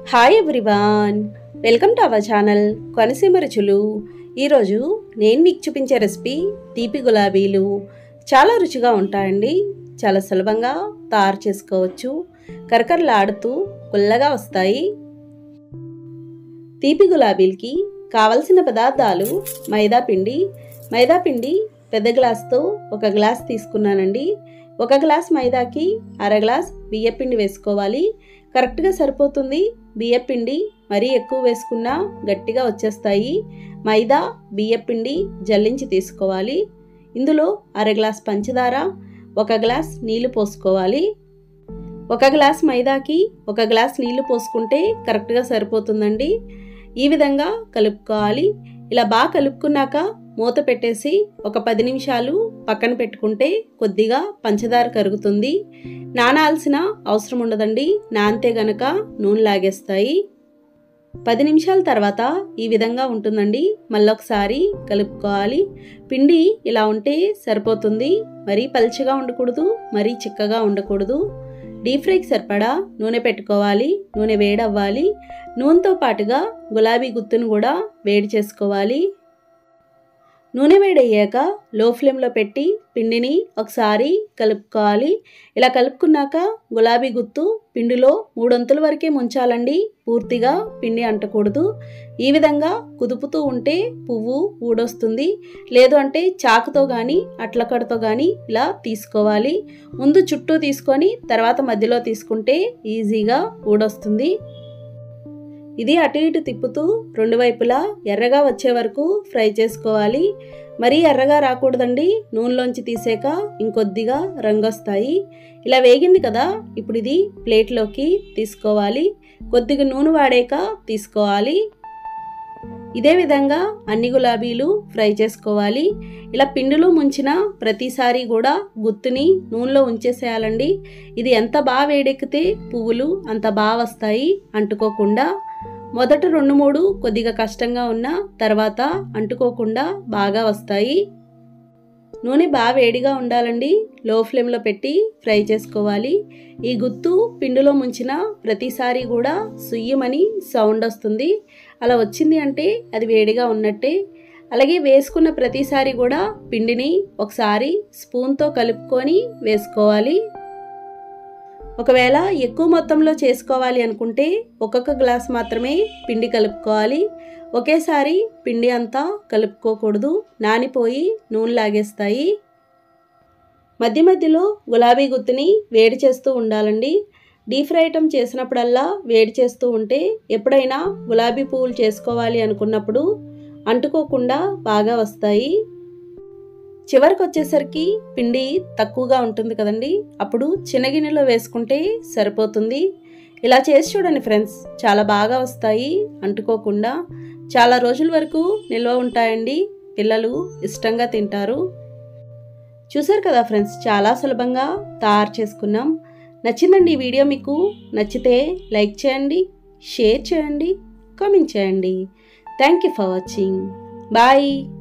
hi everyone welcome to our channel Konaseema రుచులు ఈరోజు నేను మీకు చూపించే రెసిపీ తీపి గులాబీలు చాలా రుచిగా ఉంటాయండి చాలా సులభంగా తయారు చేసుకోవచ్చు కరకరలాడుతూ పుల్లగా వస్తాయి తీపి గులాబీలకి కావలసిన పదార్థాలు మైదా పిండి మైదా పిండి పెద్ద గ్లాస్తో ఒక గ్లాస్ తీసుకున్నానండి ఒక గ్లాస్ మైదాకి అర గ్లాస్ బియ్యపిండి వేసుకోవాలి కరెక్ట్గా సరిపోతుంది బియ్యపిండి మరీ ఎక్కువ వేసుకున్నా గట్టిగా వచ్చేస్తాయి మైదా బియ్యపిండి జల్లించి తీసుకోవాలి ఇందులో అర గ్లాస్ పంచదార ఒక గ్లాస్ నీళ్లు పోసుకోవాలి ఒక గ్లాస్ మైదాకి ఒక గ్లాస్ నీళ్లు పోసుకుంటే కరెక్ట్గా సరిపోతుందండి ఈ విధంగా కలుపుకోవాలి ఇలా బాగా కలుపుకున్నాక మూత పెట్టేసి ఒక పది నిమిషాలు పక్కన పెట్టుకుంటే కొద్దిగా పంచదార కరుగుతుంది నానాల్సిన అవసరం ఉండదండి నానితే గనక నూనె లాగేస్తాయి పది నిమిషాల తర్వాత ఈ విధంగా ఉంటుందండి మళ్ళొకసారి కలుపుకోవాలి పిండి ఇలా ఉంటే సరిపోతుంది మరీ పల్చగా ఉండకూడదు మరీ చిక్కగా ఉండకూడదు డీప్ ఫ్రైకి సరిపడా నూనె పెట్టుకోవాలి నూనె వేడవ్వాలి నూనెతో పాటుగా గులాబీ గుత్తును కూడా వేడి చేసుకోవాలి నూనె వేడయ్యాక లో ఫ్లేమ్లో పెట్టి పిండిని ఒకసారి కలుపుకోవాలి ఇలా కలుపుకున్నాక గులాబీ గుత్తు పిండిలో మూడొంతుల వరకే ముంచాలండి పూర్తిగా పిండి అంటకూడదు ఈ విధంగా కుదుపుతూ ఉంటే పువ్వు ఊడొస్తుంది లేదు అంటే చాకుతో కానీ అట్లకడతో కానీ ఇలా తీసుకోవాలి ముందు చుట్టూ తీసుకొని తర్వాత మధ్యలో తీసుకుంటే ఈజీగా ఊడొస్తుంది ఇది అటు ఇటు తిప్పుతూ రెండు వైపులా ఎర్రగా వచ్చే వరకు ఫ్రై చేసుకోవాలి మరీ ఎర్రగా రాకూడదండి నూనెలోంచి తీసాక ఇంకొద్దిగా రంగు వస్తాయి ఇలా వేగింది కదా ఇప్పుడు ఇది ప్లేట్లోకి తీసుకోవాలి కొద్దిగా నూనె వాడాక తీసుకోవాలి ఇదే విధంగా అన్ని గులాబీలు ఫ్రై చేసుకోవాలి ఇలా పిండిలో ముంచిన ప్రతిసారి కూడా గుత్తుని నూనెలో ఉంచేసేయాలండి ఇది ఎంత బాగా వేడెక్కితే పువ్వులు అంత బాగా వస్తాయి అంటుకోకుండా మొదట రెండు మూడు కొద్దిగా కష్టంగా ఉన్న తర్వాత అంటుకోకుండా బాగా వస్తాయి నూనె బాగా వేడిగా ఉండాలండి లో ఫ్లేమ్లో పెట్టి ఫ్రై చేసుకోవాలి ఈ గుత్తు పిండిలో ముంచిన ప్రతిసారి కూడా సుయ్యమని సౌండ్ వస్తుంది అలా వచ్చింది అంటే అది వేడిగా ఉన్నట్టే అలాగే వేసుకున్న ప్రతిసారి కూడా పిండిని ఒకసారి స్పూన్తో కలుపుకొని వేసుకోవాలి ఒకవేళ ఎక్కువ మొత్తంలో చేసుకోవాలి అనుకుంటే ఒక్కొక్క గ్లాస్ మాత్రమే పిండి కలుపుకోవాలి ఒకేసారి పిండి అంతా కలుపుకోకూడదు నానిపోయి నూనె లాగేస్తాయి మధ్య మధ్యలో గులాబీ గుత్తిని వేడి చేస్తూ ఉండాలండి డీప్ ఫ్రై ఐటమ్ చేసినప్పుడల్లా వేడి చేస్తూ ఉంటే ఎప్పుడైనా గులాబీ పువ్వులు చేసుకోవాలి అనుకున్నప్పుడు అంటుకోకుండా బాగా వస్తాయి చివరికి వచ్చేసరికి పిండి తక్కువగా ఉంటుంది కదండి అప్పుడు చిన్న గిన్నెలో వేసుకుంటే సరిపోతుంది ఇలా చేసి చూడండి ఫ్రెండ్స్ చాలా బాగా వస్తాయి అంటుకోకుండా చాలా రోజుల వరకు నిల్వ ఉంటాయండి పిల్లలు ఇష్టంగా తింటారు చూసారు కదా ఫ్రెండ్స్ చాలా సులభంగా తయారు చేసుకున్నాం నచ్చిందండి ఈ వీడియో మీకు నచ్చితే లైక్ చేయండి షేర్ చేయండి కామెంట్ చేయండి thank you for watching bye